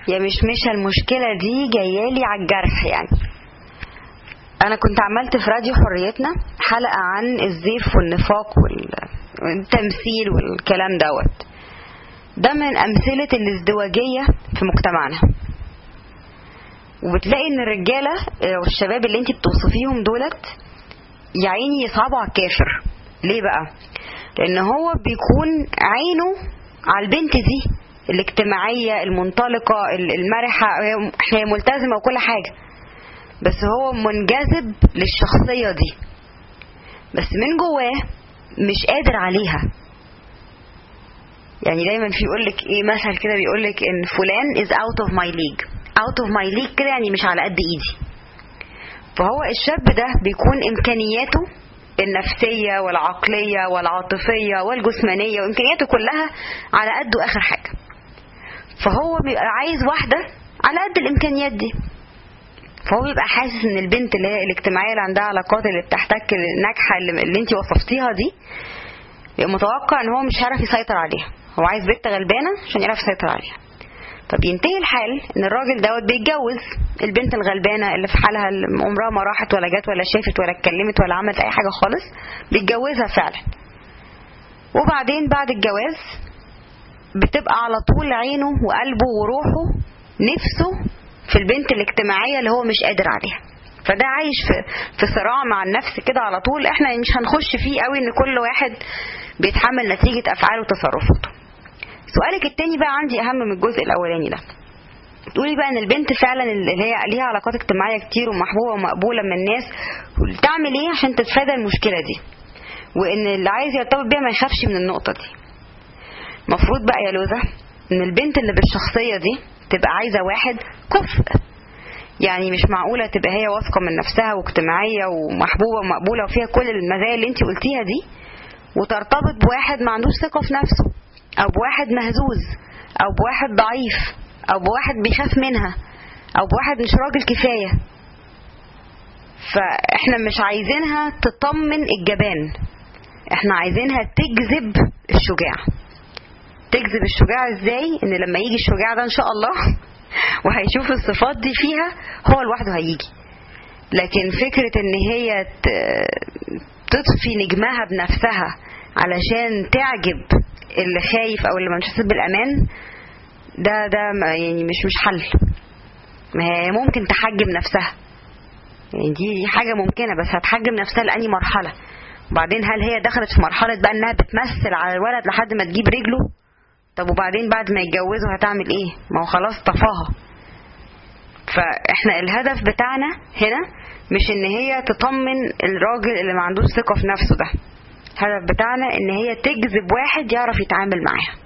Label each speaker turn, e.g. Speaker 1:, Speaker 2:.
Speaker 1: يا مشمشة المشكلة دي جايالي على الجرح يعني أنا كنت عملت في راديو حريتنا حلقة عن الزيف والنفاق والتمثيل والكلام دوت ده من أمثلة الازدواجية في مجتمعنا وبتلاقي ان الرجاله والشباب اللي انت بتوصفيهم دولت يا عيني يصعبوا على الكافر ليه بقى لان هو بيكون عينه على البنت دي الاجتماعيه المنطلقه المرحه هي ملتزمه وكل حاجه بس هو منجذب للشخصيه دي بس من جواه مش قادر عليها يعني دايما في يقولك ايه مثل كده بيقولك ان فلان is out of my league out of my league كده يعني مش على قد ايدي فهو الشاب ده بيكون امكانياته النفسية والعقلية والعاطفية والجسمانية وامكانياته كلها على قده اخر حاجة فهو بيبقى عايز واحدة على قد الامكانيات دي فهو بيبقى حاسس ان البنت اللي هي الاجتماعية اللي عندها علاقات اللي بتحتك الناجحة اللي, اللي انت وصفتيها دي بيبقى متوقع ان هو مش هيعرف يسيطر عليها هو عايز بنت غلبانة عشان يعرف يسيطر عليها طب ينتهي الحال ان الراجل دوت بيتجوز البنت الغلبانه اللي في حالها اللي عمرها ما راحت ولا جت ولا شافت ولا اتكلمت ولا عملت اي حاجه خالص بيتجوزها فعلا وبعدين بعد الجواز بتبقى على طول عينه وقلبه وروحه نفسه في البنت الاجتماعيه اللي هو مش قادر عليها فده عايش في في صراع مع النفس كده على طول احنا مش هنخش فيه قوي ان كل واحد بيتحمل نتيجه افعاله وتصرفاته سؤالك التاني بقى عندي اهم من الجزء الاولاني ده تقولي بقى ان البنت فعلا اللي هي ليها علاقات اجتماعيه كتير ومحبوبه ومقبوله من الناس تعمل ايه عشان تتفادى المشكله دي وان اللي عايز يرتبط بيها ما يخافش من النقطه دي المفروض بقى يا لوزة ان البنت اللي بالشخصيه دي تبقى عايزه واحد كفء يعني مش معقولة تبقى هي واثقة من نفسها واجتماعية ومحبوبة ومقبولة وفيها كل المزايا اللي انت قلتيها دي وترتبط بواحد ما عندوش ثقة في نفسه او بواحد مهزوز او بواحد ضعيف او بواحد بيخاف منها او بواحد مش راجل كفاية فاحنا مش عايزينها تطمن الجبان احنا عايزينها تجذب الشجاع تجذب الشجاع ازاي ان لما يجي الشجاع ده ان شاء الله وهيشوف الصفات دي فيها هو لوحده هيجي لكن فكرة ان هي تطفي نجمها بنفسها علشان تعجب اللي خايف او اللي مش حاسس بالامان ده ده يعني مش مش حل ما هي ممكن تحجم نفسها يعني دي حاجه ممكنه بس هتحجم نفسها لاني مرحله وبعدين هل هي دخلت في مرحله بقى انها بتمثل على الولد لحد ما تجيب رجله طب وبعدين بعد ما يتجوزوا هتعمل ايه ما هو خلاص طفاها فاحنا الهدف بتاعنا هنا مش ان هي تطمن الراجل اللي ما عندوش ثقه في نفسه ده الهدف بتاعنا ان هي تجذب واحد يعرف يتعامل معاها